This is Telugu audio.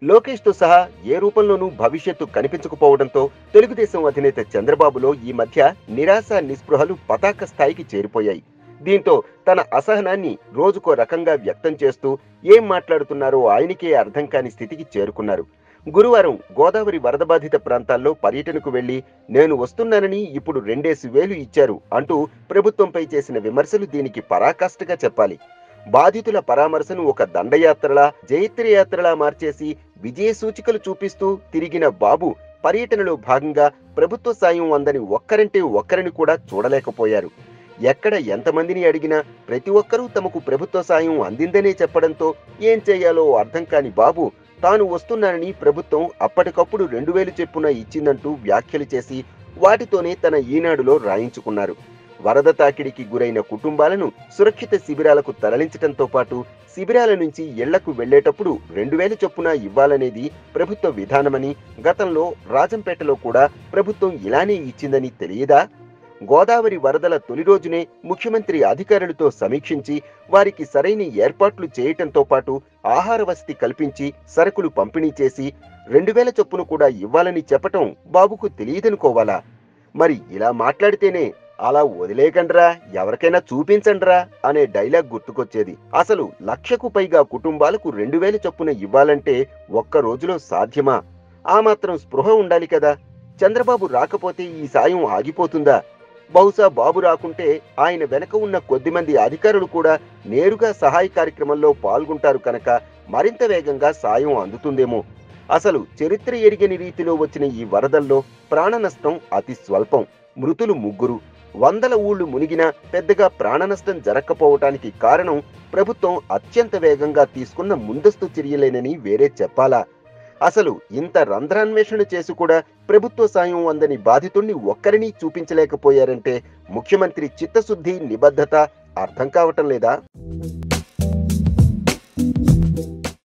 లోకేష్తో సహా ఏ రూపంలోనూ భవిష్యత్తు కనిపించకపోవడంతో తెలుగుదేశం అధినేత చంద్రబాబులో ఈ మధ్య నిరాశ నిస్పృహలు పతాక స్థాయికి చేరిపోయాయి దీంతో తన అసహనాన్ని రోజుకో రకంగా వ్యక్తం చేస్తూ ఏం మాట్లాడుతున్నారో ఆయనకే అర్థం కాని స్థితికి చేరుకున్నారు గురువారం గోదావరి వరద బాధిత ప్రాంతాల్లో పర్యటనకు వెళ్లి నేను వస్తున్నానని ఇప్పుడు రెండేసి వేలు ఇచ్చారు అంటూ ప్రభుత్వంపై చేసిన విమర్శలు దీనికి పరాకాష్ఠగా చెప్పాలి బాధితుల పరామర్శను ఒక దండయాత్రలా జైత్రయాత్రలా మార్చేసి విజయ సూచికలు చూపిస్తూ తిరిగిన బాబు పర్యటనలో భాగంగా ప్రభుత్వ సాయం అందని ఒక్కరంటే ఒక్కరిని కూడా చూడలేకపోయారు ఎక్కడ ఎంతమందిని అడిగినా ప్రతి ఒక్కరూ తమకు ప్రభుత్వ సాయం అందిందనే చెప్పడంతో ఏం చేయాలో అర్థం కాని బాబు తాను వస్తున్నానని ప్రభుత్వం అప్పటికప్పుడు రెండు వేలు చెప్పున ఇచ్చిందంటూ వ్యాఖ్యలు చేసి వాటితోనే తన ఈనాడులో రాయించుకున్నారు వరద తాకిడికి గురైన కుటుంబాలను సురక్షిత శిబిరాలకు తరలించడంతో పాటు శిబిరాల నుంచి ఇళ్లకు వెళ్లేటప్పుడు రెండు వేల చొప్పున ఇవ్వాలనేది ప్రభుత్వ విధానమని గతంలో రాజంపేటలో కూడా ప్రభుత్వం ఇలానే ఇచ్చిందని తెలియదా గోదావరి వరదల తొలి రోజునే ముఖ్యమంత్రి అధికారులతో సమీక్షించి వారికి సరైన ఏర్పాట్లు చేయటంతో పాటు ఆహార వసతి కల్పించి సరుకులు పంపిణీ చేసి రెండు వేల చొప్పున కూడా ఇవ్వాలని చెప్పటం బాబుకు తెలియదనుకోవాలా మరి ఇలా మాట్లాడితేనే అలా వదిలేకండ్రా ఎవరికైనా చూపించండ్రా అనే డైలాగ్ గుర్తుకొచ్చేది అసలు లక్షకు పైగా కుటుంబాలకు రెండు వేల చొప్పున ఇవ్వాలంటే ఒక్క రోజులో సాధ్యమా ఆ మాత్రం స్పృహ ఉండాలి కదా చంద్రబాబు రాకపోతే ఈ సాయం ఆగిపోతుందా బహుశా బాబు రాకుంటే ఆయన వెనక ఉన్న కొద్దిమంది అధికారులు కూడా నేరుగా సహాయ కార్యక్రమంలో పాల్గొంటారు కనుక మరింత వేగంగా సాయం అందుతుందేమో అసలు చరిత్ర ఎరిగని రీతిలో వచ్చిన ఈ వరదల్లో ప్రాణ నష్టం అతి స్వల్పం మృతులు ముగ్గురు వందల ఊళ్లు మునిగినా పెద్దగా ప్రాణ నష్టం జరగకపోవటానికి కారణం ప్రభుత్వం అత్యంత వేగంగా తీసుకున్న ముందస్తు చర్యలేనని వేరే చెప్పాలా అసలు ఇంత రంధ్రాన్వేషణ చేసి కూడా ప్రభుత్వ సాయం అందని బాధితుణ్ణి ఒక్కరిని చూపించలేకపోయారంటే ముఖ్యమంత్రి చిత్తశుద్ధి నిబద్ధత అర్థం కావటం లేదా